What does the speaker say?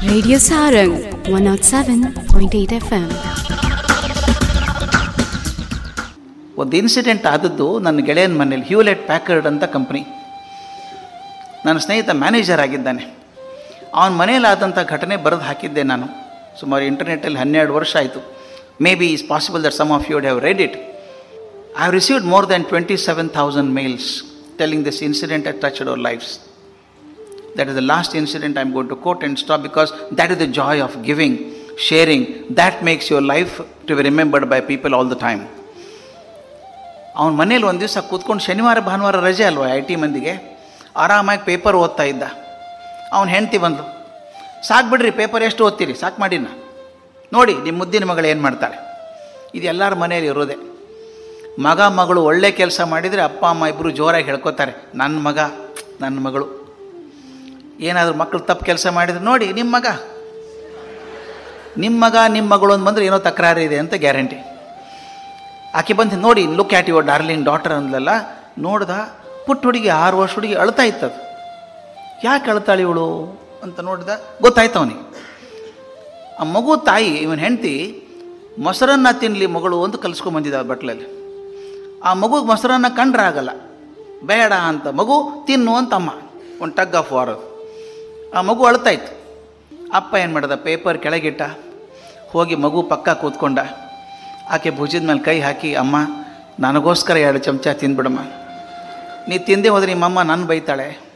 Radio Sarang 107.8 FM. ಒಂದು incident ಆದದ್ದು ನನ್ನ ಗೆಳೆಯನ ಮನೇಲಿ ಹ್ಯೂಲೆಟ್ ಪ್ಯಾಕರ್ಡ್ ಅಂತ ಕಂಪ್ನಿ ನನ್ನ ಸ್ನೇಹಿತ ಮ್ಯಾನೇಜರ್ ಆಗಿದ್ದಾನೆ ಅವನ ಮನೇಲಿ ಆದಂಥ ಘಟನೆ ಬರೆದು ಹಾಕಿದ್ದೆ ನಾನು ಸುಮಾರು ಇಂಟರ್ನೆಟ್ಟಲ್ಲಿ ಹನ್ನೆರಡು ವರ್ಷ ಆಯಿತು maybe is possible that some of you would have read it I have received more than twenty seven thousand mails telling this incident at touch our lives That is the last incident I'm going to quote and stop because that is the joy of giving, sharing. That makes your life to be remembered by people all the time. ಅವನ ಮನೇಲಿ ಒಂದು ದಿವಸ ಕೂತ್ಕೊಂಡು ಶನಿವಾರ ಭಾನುವಾರ ರಜೆ ಅಲ್ವಾ I T ಮಂದಿಗೆ ಆರಾಮಾಗಿ ಪೇಪರ್ ಓದ್ತಾ ಇದ್ದ ಅವನ ಹೆಂಡ್ತಿ ಬಂದು ಸಾಕು ಬಿಡ್ರಿ ಪೇಪರ್ ಎಷ್ಟು ಓದ್ತೀರಿ ಸಾಕು ಮಾಡಿನ ನೋಡಿ ನಿಮ್ಮ ಮುದ್ದಿನ ಮಗಳು ಏನು ಮಾಡ್ತಾಳೆ ಇದು ಎಲ್ಲರ ಮನೆಯಲ್ಲಿ ಇರೋದೆ ಮಗ ಮಗಳು ಒಳ್ಳೆ ಕೆಲಸ ಮಾಡಿದರೆ ಅಪ್ಪ ಅಮ್ಮ ಇಬ್ಬರು ಜೋರಾಗಿ ಹೇಳ್ಕೊತಾರೆ ನನ್ನ ಮಗ ನನ್ನ ಮಗಳು ಏನಾದರೂ ಮಕ್ಕಳು ತಪ್ಪು ಕೆಲಸ ಮಾಡಿದ್ರೆ ನೋಡಿ ನಿಮ್ಮ ಮಗ ನಿಮ್ಮ ಮಗ ನಿಮ್ಮ ಮಗಳು ಅಂತ ಬಂದರೆ ಏನೋ ತಕರಾರು ಇದೆ ಅಂತ ಗ್ಯಾರಂಟಿ ಆಕೆ ಬಂದು ನೋಡಿ look at your darling daughter ಅಂದ್ಲಲ್ಲ ನೋಡ್ದ ಪುಟ್ಟ ಹುಡುಗಿ ಆರು ವರ್ಷ ಹುಡುಗಿ ಅಳ್ತಾ ಇತ್ತದು ಯಾಕೆ ಅಳ್ತಾಳೆ ಇವಳು ಅಂತ ನೋಡಿದ ಗೊತ್ತಾಯ್ತು ಅವನಿಗೆ ಆ ಮಗು ತಾಯಿ ಇವನ ಹೆಂಡತಿ ಮೊಸರನ್ನ ತಿನ್ನಲಿ ಮಗಳು ಅಂತ ಕಲಿಸ್ಕೊಂಬಂದಿದ್ದ ಬಟ್ಲಲ್ಲಿ ಆ ಮಗುಗೆ ಮೊಸರನ್ನ ಕಂಡ್ರೆ ಆಗಲ್ಲ ಬೇಡ ಅಂತ ಮಗು ತಿನ್ನು ಅಂತ ಅಮ್ಮ ಒಂದು ಟಗ್ ಆಫ್ ವಾರ್ ಅದು ಆ ಮಗು ಅಳ್ತಾಯಿತ್ತು ಅಪ್ಪ ಏನು ಮಾಡ್ದ ಪೇಪರ್ ಕೆಳಗಿಟ್ಟ ಹೋಗಿ ಮಗು ಪಕ್ಕ ಕೂತ್ಕೊಂಡ ಆಕೆ ಭುಜದ ಮೇಲೆ ಕೈ ಹಾಕಿ ಅಮ್ಮ ನನಗೋಸ್ಕರ ಎರಡು ಚಮಚ ತಿಂದ್ಬಿಡಮ್ಮ ನೀ ತಿಂದೆ ಹೋದ್ರೆ ನಿಮ್ಮಮ್ಮ ನನ್ನ ಬೈತಾಳೆ